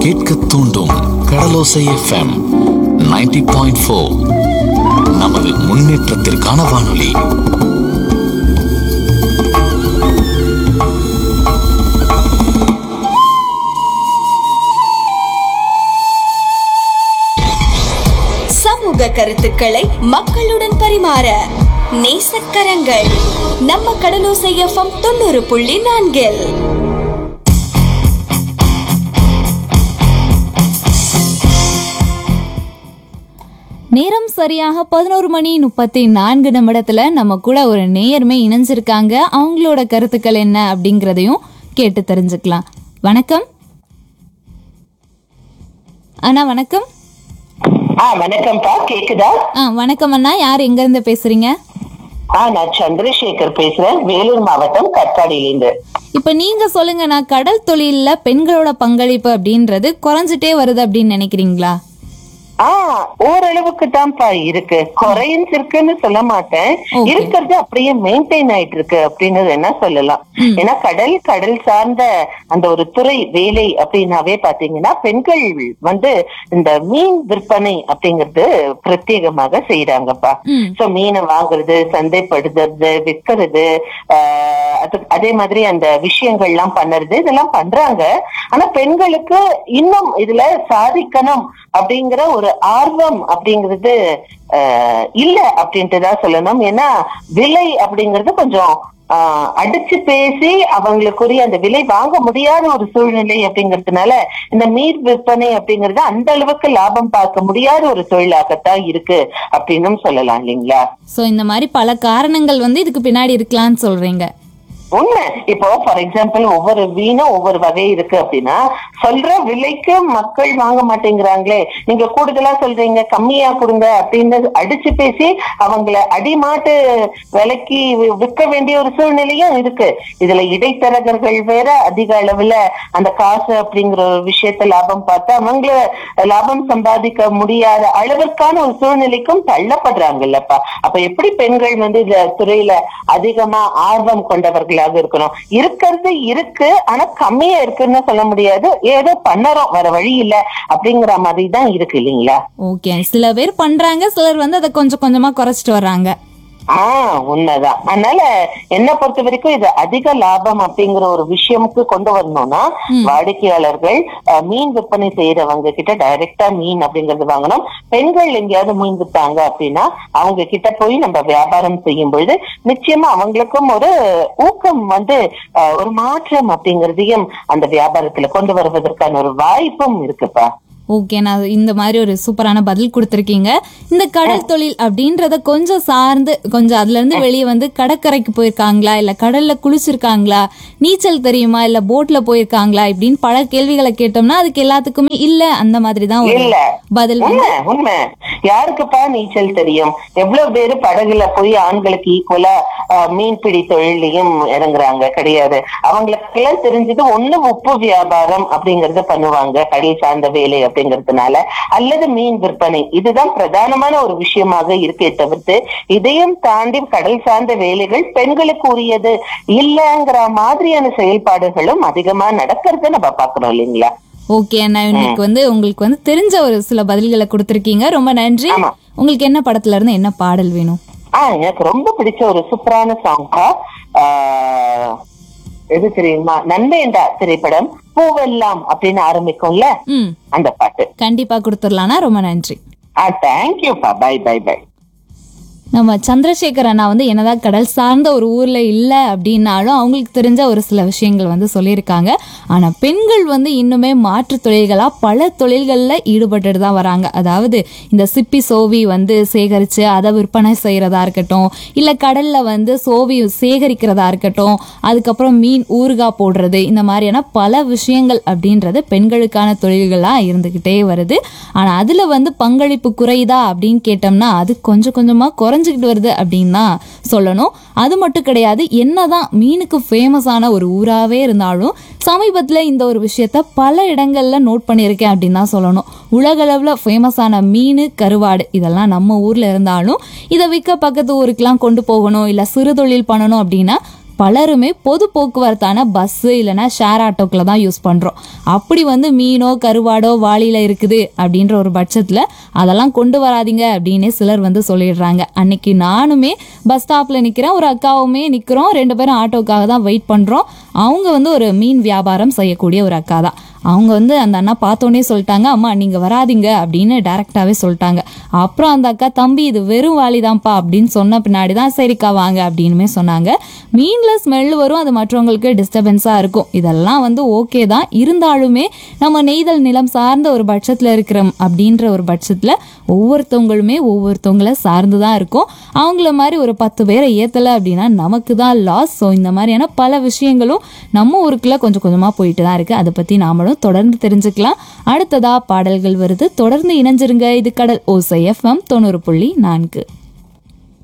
கேட்க தூண்டும் கடலோசை FM 90.4 point four நமது முன்னேற்றத்திற்கான வானொலி சமூக கருத்துக்களை மக்களுடன் பரிமாற நேசக்கரங்கள் நம்ம கடலோசை எஃப்எம் தொண்ணூறு புள்ளி நான்கில் நேரம் சரியாக பதினோரு மணி முப்பத்தி நான்கு நிமிடத்துல நம்ம கூட ஒரு நேயர்மை இணைஞ்சிருக்காங்க அவங்களோட கருத்துக்கள் என்ன அப்படிங்கிறதையும் கேட்டு தெரிஞ்சுக்கலாம் வணக்கம் அண்ணா வணக்கம் ஆ வணக்கம்ப்பா கேக்குதா ஆ வணக்கம் அண்ணா யார் எங்க இருந்து பேசுறீங்க ஆ நான் சந்திரசேகர் பேசுறேன் வேலூர் மாவட்டம் கற்காடியிலிருந்து இப்ப நீங்க சொல்லுங்கண்ணா கடல் தொழில்ல பெண்களோட பங்களிப்பு அப்படின்றது குறைஞ்சிட்டே வருது அப்படின்னு நினைக்கிறீங்களா ஆ ஓரளவுக்கு தான்ப்பா இருக்கு குறையும் இருக்குன்னு சொல்ல மாட்டேன் Okay. இருக்கிறது அப்படியே மெயின்டைன் ஆயிட்டு இருக்கு அப்படின்னு என்ன சொல்லலாம் ஏன்னா கடல் கடல் சார்ந்த அந்த ஒரு துறை வேலை அப்படின்னாவே பாத்தீங்கன்னா பெண்கள் வந்து இந்த மீன் விற்பனை அப்படிங்கிறது பிரத்யேகமாக செய்யறாங்கப்பா ம். சோ மீனை வாங்குறது சந்தைப்படுத்துறது விற்கிறது ஆஹ் அது- அதே மாதிரி அந்த விஷயங்கள்லாம் பண்ணுறது இதெல்லாம் பண்றாங்க ஆனா பெண்களுக்கு இன்னும் இதுல சாதிக்கணும் அப்படிங்கிற ஒரு ஆர்வம் அப்படிங்கிறது ஆஹ் இல்ல அப்படின்ட்டு தான் சொல்லணும் ஏன்னா விலை அப்படிங்கிறது கொஞ்சம் ஆஹ் அடிச்சு பேசி அவங்களுக்குரிய அந்த விலை வாங்க முடியாத ஒரு சூழ்நிலை அப்படிங்கிறதுனால இந்த மீன் விற்பனை அப்படிங்கறது அந்த அளவுக்கு லாபம் பார்க்க முடியாத ஒரு தொழிலாகத்தான் இருக்கு அப்படின்னும் சொல்லலாம் இல்லைங்களா சோ இந்த மாதிரி பல காரணங்கள் வந்து இதுக்கு பின்னாடி இருக்கலாம்னு சொல்றீங்க உண்மை இப்போ ஃபார் எக்ஸாம்பிள் ஒவ்வொரு வீணும் ஒவ்வொரு வகை இருக்கு அப்படின்னா சொல்ற விலைக்கு மக்கள் வாங்க மாட்டேங்கிறாங்களே நீங்க கூடுதலா சொல்றீங்க கம்மியா கொடுங்க அப்படின்னு அடிச்சு பேசி அவங்கள அடிமாட்டு விலைக்கு வி- விற்க வேண்டிய ஒரு சூழ்நிலையும் இருக்கு இதுல இடைத்தரகர்கள் வேற அதிக அளவுல அந்த காசு அப்படிங்கிற ஒரு விஷயத்த லாபம் பார்த்து அவங்கள லாபம் சம்பாதிக்க முடியாத அளவிற்கான ஒரு சூழ்நிலைக்கும் தள்ளப்படுறாங்கல்லப்பா அப்ப எப்படி பெண்கள் வந்து இந்த துறையில அதிகமா ஆர்வம் கொண்டவர்களாக இருக்கணும் இருக்கிறது இருக்கு ஆனா கம்மியா இருக்குன்னு சொல்ல முடியாது ஏதோ பண்ணறோம் வேற வழி இல்ல அப்படிங்கிற மாதிரி தான் இருக்கு இல்லைங்களா ஓகே சில பேர் பண்றாங்க சிலர் வந்து அதை கொஞ்சம் கொஞ்சமா குறைச்சிட்டு வர்றாங்க ஆஹ் உண்மைதான் அதனால என்ன பொறுத்த வரைக்கும் இது அதிக லாபம் அப்படிங்கிற ஒரு விஷயமுக்கு கொண்டு வரணும்னா வாடிக்கையாளர்கள் அஹ், மீன் விற்பனை செய்யறவங்க கிட்ட டைரக்டா மீன் அப்படிங்கறது வாங்கணும் பெண்கள் எங்கேயாவது மீன் வித்தாங்க அப்படின்னா அவங்க கிட்ட போய் நம்ம வியாபாரம் செய்யும் பொழுது நிச்சயமா அவங்களுக்கும் ஒரு ஊக்கம் வந்து அஹ், ஒரு மாற்றம் அப்படிங்கறதையும் அந்த வியாபாரத்துல கொண்டு வருவதற்கான ஒரு வாய்ப்பும் இருக்குப்பா ஓகே நான் இந்த மாதிரி ஒரு சூப்பரான பதில் கொடுத்துருக்கீங்க இந்த கடல் தொழில் அப்படின்றத கொஞ்சம் சார்ந்து கொஞ்சம் அதுல இருந்து வெளியே வந்து கடற்கரைக்கு போயிருக்காங்களா இல்ல கடல்ல குளிச்சிருக்காங்களா நீச்சல் தெரியுமா இல்ல போட்ல போயிருக்காங்களா இப்படின்னு பல கேள்விகளை கேட்டோம்னா அதுக்கு எல்லாத்துக்குமே இல்ல அந்த மாதிரி தான் ஒரு இல்ல. பதில் வந்து உண்மை உண்மை யாருக்குப்பா நீச்சல் தெரியும் எவ்வளவு பேரு படகுல போய் ஆண்களுக்கு ஈக்குவலா மீன்பிடி தொழிலையும் இறங்குறாங்க கிடையாது அவங்களுக்கு எல்லாம் தெரிஞ்சது ஒண்ணு உப்பு வியாபாரம் அப்படிங்கறத பண்ணுவாங்க கடல் சார்ந்த வேலை அப்படிங்கறதுனால அல்லது மீன் விற்பனை இதுதான் பிரதானமான ஒரு விஷயமாக இருக்கே தவிர்த்து இதையும் தாண்டி கடல் சார்ந்த வேலைகள் பெண்களுக்கு உரியது இல்லங்கிற மாதிரியான செயல்பாடுகளும் அதிகமா நடக்கிறத நம்ம பாக்குறோம் இல்லைங்களா ஓகே நான் இன்னைக்கு வந்து உங்களுக்கு வந்து தெரிஞ்ச ஒரு சில பதில்களை கொடுத்துருக்கீங்க ரொம்ப நன்றி ஆமா. உங்களுக்கு என்ன படத்துல இருந்து என்ன பாடல் வேணும் ஆ எனக்கு ரொம்ப பிடிச்ச ஒரு சூப்பரான சாங்கா எது தெரியுமா நன்மையண்டா திரைப்படம் பூவெல்லாம் அப்படின்னு ஆரம்பிக்கும்ல ம் அந்த பாட்டு கண்டிப்பா கொடுத்துடலாம்னா ரொம்ப நன்றி ஆ தேங்க்யூப்பா பை பை பை நம்ம சந்திரசேகர் அண்ணா வந்து என்னதான் கடல் சார்ந்த ஒரு ஊர்ல இல்ல அப்படின்னாலும் அவங்களுக்கு தெரிஞ்ச ஒரு சில விஷயங்கள் வந்து சொல்லியிருக்காங்க ஆனா பெண்கள் வந்து இன்னுமே மாற்று தொழில்களா பல தொழில்கள்ல ஈடுபட்டுட்டு தான் வராங்க அதாவது இந்த சிப்பி சோவி வந்து சேகரிச்சு அதை விற்பனை செய்யறதா இருக்கட்டும் இல்ல கடல்ல வந்து சோவி சேகரிக்கிறதா இருக்கட்டும் அதுக்கப்புறம் மீன் ஊறுகாய் போடுறது இந்த மாதிரியான பல விஷயங்கள் அப்படின்றது பெண்களுக்கான தொழில்களா இருந்துகிட்டே வருது ஆனா அதுல வந்து பங்களிப்பு குறையுதா அப்படின்னு கேட்டோம்னா அது கொஞ்சம் கொஞ்சமா குறைஞ்சிக்கிட்டு வருது அப்படின்னு தான் சொல்லணும் அது மட்டும் கிடையாது என்னதான் மீனுக்கு ஃபேமஸான ஒரு ஊராவே இருந்தாலும் சமீபத்துல இந்த ஒரு விஷயத்த பல இடங்கள்ல நோட் பண்ணியிருக்கேன் அப்படின்னு தான் சொல்லணும் உலகளவுல ஃபேமஸான மீன் கருவாடு இதெல்லாம் நம்ம ஊர்ல இருந்தாலும் இதை விற்க பக்கத்து ஊருக்கெல்லாம் கொண்டு போகணும் இல்ல சிறு தொழில் பண்ணணும் அப்படின்னா பலருமே பொது போக்குவரத்தான பஸ்ஸு இல்லைன்னா ஷேர் ஆட்டோக்களை தான் யூஸ் பண்ணுறோம் அப்படி வந்து மீனோ கருவாடோ வாளியில் இருக்குது அப்படின்ற ஒரு பட்சத்தில் அதெல்லாம் கொண்டு வராதீங்க அப்படின்னு சிலர் வந்து சொல்லிடுறாங்க அன்னைக்கு நானுமே பஸ் ஸ்டாப்பில் நிற்கிறேன் ஒரு அக்காவுமே நிற்கிறோம் ரெண்டு பேரும் ஆட்டோக்காக தான் வெயிட் பண்ணுறோம் அவங்க வந்து ஒரு மீன் வியாபாரம் செய்யக்கூடிய ஒரு அக்கா தான் அவங்க வந்து அந்த அண்ணா பார்த்தோன்னே சொல்லிட்டாங்க அம்மா நீங்கள் வராதீங்க அப்படின்னு டைரெக்டாகவே சொல்லிட்டாங்க அப்புறம் அந்த அக்கா தம்பி இது வெறும் வாளிதான்ப்பா அப்படின்னு சொன்ன பின்னாடி தான் சரிக்கா வாங்க அப்படின்னுமே சொன்னாங்க மீனில் ஸ்மெல் வரும் அது மற்றவங்களுக்கு டிஸ்டர்பன்ஸாக இருக்கும் இதெல்லாம் வந்து ஓகே தான் இருந்தாலுமே நம்ம நெய்தல் நிலம் சார்ந்த ஒரு பட்சத்தில் இருக்கிற அப்படின்ற ஒரு பட்சத்தில் ஒவ்வொருத்தவங்களுமே ஒவ்வொருத்தவங்கள சார்ந்து தான் இருக்கும் அவங்கள மாதிரி ஒரு பத்து பேரை ஏற்றலை அப்படின்னா நமக்கு தான் லாஸ் ஸோ இந்த மாதிரியான பல விஷயங்களும் நம்ம ஊருக்குள்ள கொஞ்சம் கொஞ்சமாக போயிட்டு தான் இருக்குது அதை பற்றி நாமளும் தொடர்ந்து தெரிஞ்சுக்கலாம் அடுத்ததா பாடல்கள் வருது தொடர்ந்து இணைஞ்சிருங்க இது கடல் ஓசை எஃப்எம் தொண்ணூறு புள்ளி நான்கு